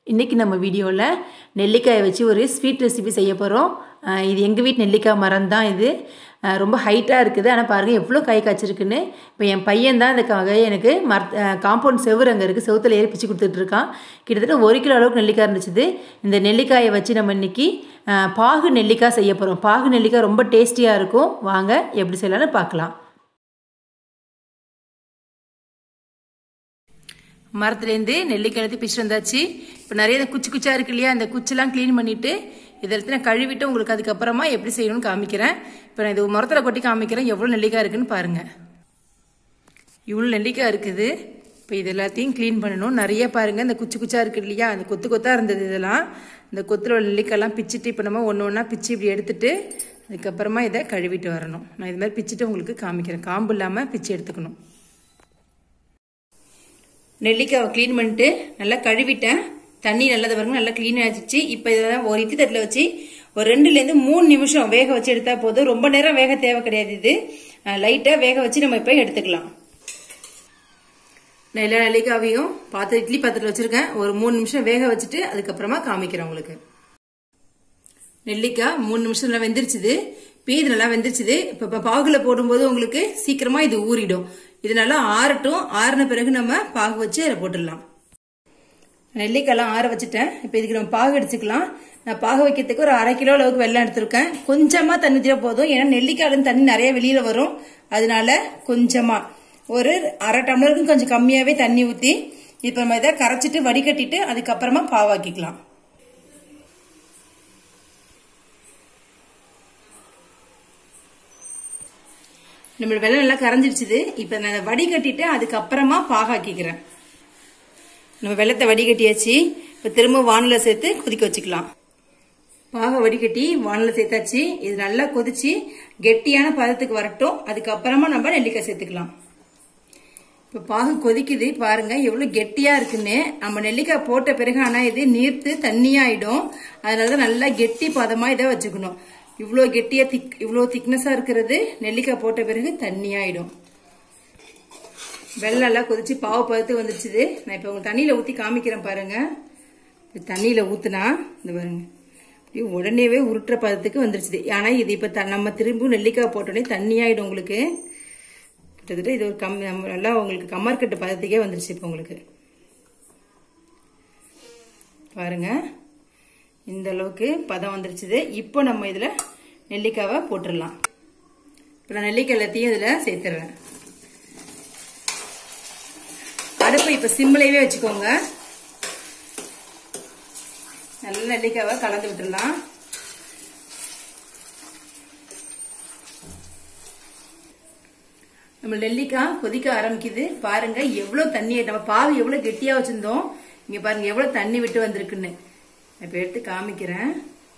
இன்றைக்கி நம்ம வீடியோவில் நெல்லிக்காயை வச்சு ஒரு ஸ்வீட் ரெசிபி செய்ய போகிறோம் இது எங்கள் வீட்டு நெல்லிக்காய் மரம் தான் இது அஹ் ரொம்ப ஹைட்டாக இருக்குது ஆனால் பாருங்கள் எவ்வளோ காய் காய்ச்சிருக்குன்னு இப்போ என் பையன் தான் இந்த காயை எனக்கு மர காம்பவுண்ட் செவுரு அங்கே இருக்குது செவுத்தில் ஏறி பிச்சு கொடுத்துட்ருக்கான் கிட்டத்தட்ட ஒரு கிலோ அளவுக்கு நெல்லிக்காய் இருந்துச்சு இந்த நெல்லிக்காயை வச்சு நம்ம இன்றைக்கி பாகு நெல்லிக்காய் செய்ய போகிறோம் பாகு நெல்லிக்காய் ரொம்ப டேஸ்டியாக இருக்கும் வாங்க எப்படி செய்யலாம்னு பார்க்கலாம் மரத்துலேருந்து நெல்லிக்காய் எடுத்து பிச்சு வந்தாச்சு இப்போ நிறைய இந்த குச்சி குச்சா இருக்கு இல்லையா அந்த குச்செல்லாம் க்ளீன் பண்ணிவிட்டு இதை எடுத்து நான் கழுவிட்டு உங்களுக்கு அதுக்கப்புறமா எப்படி செய்யணும்னு காமிக்கிறேன் இப்போ நான் இது மரத்தில் கொட்டி காமிக்கிறேன் எவ்வளோ நெல்லிக்காய் இருக்குன்னு பாருங்கள் இவ்வளோ நெல்லிக்காய் இருக்குது இப்போ இது எல்லாத்தையும் க்ளீன் பண்ணணும் நிறைய பாருங்கள் இந்த குச்சி குச்சா இருக்கு இல்லையா அந்த கொத்து கொத்தாக இருந்தது இதெல்லாம் இந்த கொத்தில் உள்ள நெல்லிக்காயெல்லாம் பிச்சுட்டு இப்போ நம்ம ஒன்று ஒன்றா பிச்சு இப்படி எடுத்துட்டு அதுக்கப்புறமா இதை கழுவிட்டு வரணும் நான் இது மாதிரி பிச்சுட்டு உங்களுக்கு காமிக்கிறேன் காம்பு இல்லாமல் பிச்சு எடுத்துக்கணும் நெல்லிக்காவை க்ளீன் பண்ணிட்டு நல்லா கழுவிட்டேன் தண்ணி நல்லது பாருங்க நல்லா க்ளீன் ஆகிடுச்சு இப்போ இதை ஒரு இட்லி தட்டில் வச்சு ஒரு ரெண்டுலேருந்து மூணு நிமிஷம் வேக வச்சு எடுத்தா போதும் ரொம்ப நேரம் வேக தேவை கிடையாது இது லைட்டாக வேக வச்சு நம்ம இப்போ எடுத்துக்கலாம் நான் எல்லா நெல்லிக்காவையும் பாத்திரம் இட்லி பாத்திரத்தில் வச்சிருக்கேன் ஒரு மூணு நிமிஷம் வேக வச்சுட்டு அதுக்கப்புறமா காமிக்கிறேன் உங்களுக்கு நெல்லிக்காய் மூணு நிமிஷம் வெந்துருச்சுது பீது நல்லா வெந்துருச்சுது இப்போ இப்போ பாகுல போடும்போது உங்களுக்கு சீக்கிரமா இது ஊறிடும் இது நல்லா ஆறட்டும் ஆறின பிறகு நம்ம பாகு வச்சு அதில் போட்டுடலாம் நெல்லிக்காயெல்லாம் ஆற வச்சுட்டேன் இப்போ இதுக்கு நம்ம பாகு அடிச்சுக்கலாம் நான் பாகு வைக்கிறதுக்கு ஒரு அரை கிலோ அளவுக்கு வெள்ளம் எடுத்திருக்கேன் கொஞ்சமா தண்ணி ஊற்றினா போதும் ஏன்னா நெல்லிக்காயில தண்ணி நிறைய வெளியில வரும் அதனால கொஞ்சமா ஒரு அரை டம்ளருக்கும் கொஞ்சம் கம்மியாவே தண்ணி ஊற்றி இப்போ நம்ம இதை கரைச்சிட்டு வடிகட்டிட்டு அதுக்கப்புறமா பாவாக்கிக்கலாம் நம்மளோட வெள்ளம் நல்லா கரைஞ்சிருச்சுது இப்போ நான் அதை வடிகட்டிட்டு அதுக்கப்புறமா பாகாக்கிக்கிறேன் நம்ம வெள்ளத்தை வடிகட்டியாச்சு இப்போ திரும்ப வானில் சேர்த்து கொதிக்க வச்சுக்கலாம் பாக வடிகட்டி வானில் சேர்த்தாச்சு இது நல்லா கொதிச்சு கெட்டியான பதத்துக்கு வரட்டும் அதுக்கப்புறமா நம்ம நெல்லிக்காய் சேர்த்துக்கலாம் இப்போ பாகு கொதிக்குது பாருங்க எவ்வளோ கெட்டியா இருக்குன்னு நம்ம நெல்லிக்காய் போட்ட பிறகு ஆனால் இது நீர்த்து தண்ணியாயிடும் அதனால தான் நல்லா கெட்டி பதமா இதை வச்சுக்கணும் இவ்வளோ கெட்டியா திக் இவ்வளோ திக்னஸா இருக்கிறது நெல்லிக்காய் போட்ட பிறகு தண்ணியாயிடும் வெள்ளம் எல்லாம் கொதிச்சு பாவு பதத்து வந்துருச்சுது நான் இப்போ உங்க தண்ணியில ஊற்றி காமிக்கிறேன் பாருங்க தண்ணியில ஊத்துனா இந்த பாருங்க இப்படி உடனேவே உருட்டுற பதத்துக்கு வந்துருச்சுது ஆனா இது இப்போ நம்ம திரும்ப நெல்லிக்காய் போட்டோடனே தண்ணியாயிடும் உங்களுக்கு கிட்டத்தட்ட இது ஒரு கம் நல்லா உங்களுக்கு கம்மர்கட்டு பதத்துக்கே வந்துருச்சு இப்போ உங்களுக்கு பாருங்க இந்த அளவுக்கு பதம் வந்துருச்சுது இப்போ நம்ம இதுல நெல்லிக்காவை போட்டுடலாம் இப்போ நான் நெல்லிக்காய் எல்லாத்தையும் இதுல சேர்த்துறேன் அடுப்பை இப்ப சிம்லையே வச்சுக்கோங்க நல்ல நெல்லிக்காவை கலந்து விட்டுடலாம் நம்ம நெல்லிக்காய் கொதிக்க ஆரம்பிக்குது பாருங்க எவ்வளவு தண்ணி நம்ம பாவு எவ்வளவு கெட்டியா வச்சிருந்தோம் இங்க பாருங்க எவ்வளவு தண்ணி விட்டு வந்திருக்குன்னு இப்ப எடுத்து காமிக்கிறேன்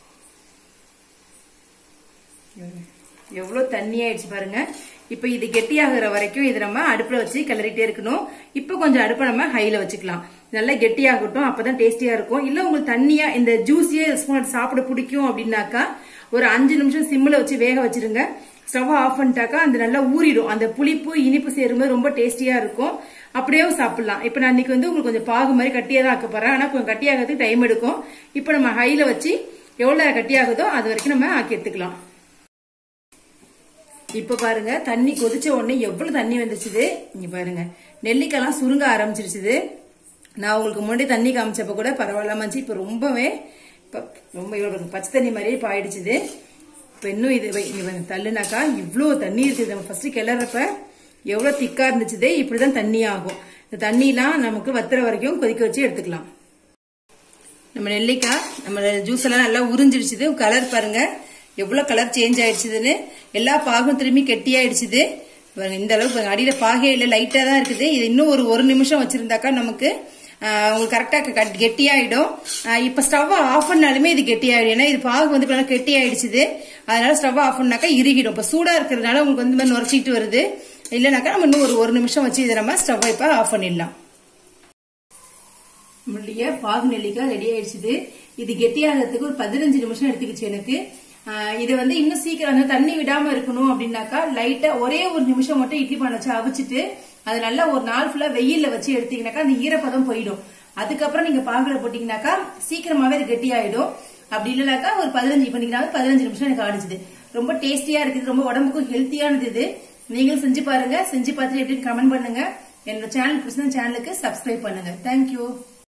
எவ்வளவு தண்ணி ஆயிடுச்சு பாருங்க இப்ப இது கெட்டியாகிற வரைக்கும் இது நம்ம அடுப்புல வச்சு கிளறிட்டே இருக்கணும் இப்ப கொஞ்சம் அடுப்பை நம்ம ஹைல வச்சுக்கலாம் நல்லா கெட்டியாகட்டும் அப்பதான் டேஸ்டியா இருக்கும் இல்ல உங்களுக்கு தண்ணியா இந்த ஜூஸியே ஸ்பூன் சாப்பிட பிடிக்கும் அப்படின்னாக்கா ஒரு அஞ்சு நிமிஷம் சிம்ல வச்சு வேக வச்சிருங்க ஸ்டவ் ஆஃப் பண்ணிட்டாக்கா அந்த நல்லா ஊறிடும் அந்த புளிப்பு இனிப்பு சேரும்போது ரொம்ப டேஸ்டியா இருக்கும் அப்படியே சாப்பிடலாம் இப்ப நான் இன்னைக்கு வந்து உங்களுக்கு கொஞ்சம் பாகு மாதிரி கட்டியா தான் ஆக்க போறேன் ஆனா கொஞ்சம் கட்டியாகிறதுக்கு டைம் எடுக்கும் இப்ப நம்ம ஹைல வச்சு எவ்வளவு கட்டியாகுதோ அது வரைக்கும் நம்ம ஆக்கி எடுத்துக்கலாம் இப்ப பாருங்க தண்ணி கொதிச்ச உடனே எவ்வளவு தண்ணி வந்துச்சுது இங்க பாருங்க நெல்லிக்காய்லாம் சுருங்க ஆரம்பிச்சிருச்சுது நான் உங்களுக்கு முன்னாடி தண்ணி காமிச்சப்ப கூட பரவாயில்லாம இருந்துச்சு இப்ப ரொம்பவே ரொம்ப இவ்வளவு பச்சை தண்ணி மாதிரியே பாயிடுச்சுது இப்ப இன்னும் இது இங்க தள்ளுனாக்கா இவ்வளவு தண்ணி இருக்குது நம்ம ஃபர்ஸ்ட் கிளறப்ப எவ்வளவு திக்கா இருந்துச்சுதே இப்படிதான் தண்ணி ஆகும் இந்த தண்ணிலாம் நமக்கு வத்துற வரைக்கும் கொதிக்க வச்சு எடுத்துக்கலாம் நம்ம நெல்லிக்காய் நம்ம ஜூஸ் எல்லாம் நல்லா உறிஞ்சிடுச்சுது கலர் பாருங்க எவ்வளவு கலர் சேஞ்ச் ஆயிடுச்சுதுன்னு எல்லா பாகும் திரும்பி கெட்டியாயிடுச்சுது இந்த அளவுக்கு அடியில பாகே இல்ல லைட்டா தான் இருக்குது இது இன்னும் ஒரு ஒரு நிமிஷம் வச்சிருந்தாக்கா நமக்கு உங்களுக்கு கரெக்டா கெட்டியாயிடும் இப்ப ஸ்டவ் ஆஃப் பண்ணாலுமே இது கெட்டியாயிடும் ஏன்னா இது பாகு வந்து நல்லா கெட்டி ஆயிடுச்சுது அதனால ஸ்டவ் ஆஃப் பண்ணாக்கா இறுகிடும் இப்ப சூடா இருக்கிறதுனால உங்களுக்கு வந்து மாதிரி நுரைச்சிட்டு வருது இல்லைனாக்கா நம்ம இன்னும் ஒரு ஒரு நிமிஷம் வச்சு இதை நம்ம ஸ்டவ் இப்ப ஆஃப் பண்ணிடலாம் நம்மளுடைய பாகு நெல்லிக்காய் ரெடி ஆயிடுச்சுது இது கெட்டியாகிறதுக்கு ஒரு பதினஞ்சு நிமிஷம் எடுத்துக்கிச்சு எனக்கு இது வந்து இன்னும் சீக்கிரம் அந்த தண்ணி விடாம இருக்கணும் அப்படின்னாக்கா லைட்டா ஒரே ஒரு நிமிஷம் மட்டும் இட்லி பண்ண வச்சு அவிச்சிட்டு அது நல்லா ஒரு நாள் ஃபுல்லா வெயில்ல வச்சு எடுத்தீங்கன்னாக்கா அந்த ஈரப்பதம் போயிடும் அதுக்கப்புறம் நீங்க பாகுல போட்டீங்கன்னாக்கா சீக்கிரமாவே அது கெட்டியாயிடும் அப்படி இல்லைனாக்கா ஒரு பதினஞ்சு பண்ணிக்கலாம் பதினஞ்சு நிமிஷம் எனக்கு ஆடிச்சுது ரொம்ப டேஸ்டியா இருக்குது ரொம்ப உடம்புக்கும் ஹெல்த்தியானது இது நீங்களும் செஞ்சு பாருங்க செஞ்சு பார்த்துட்டு எப்படின்னு கமெண்ட் பண்ணுங்க என்னோட சேனல் பிடிச்ச சேனலுக்கு சப்ஸ்கிரைப் பண்ணுங்க தேங்க்யூ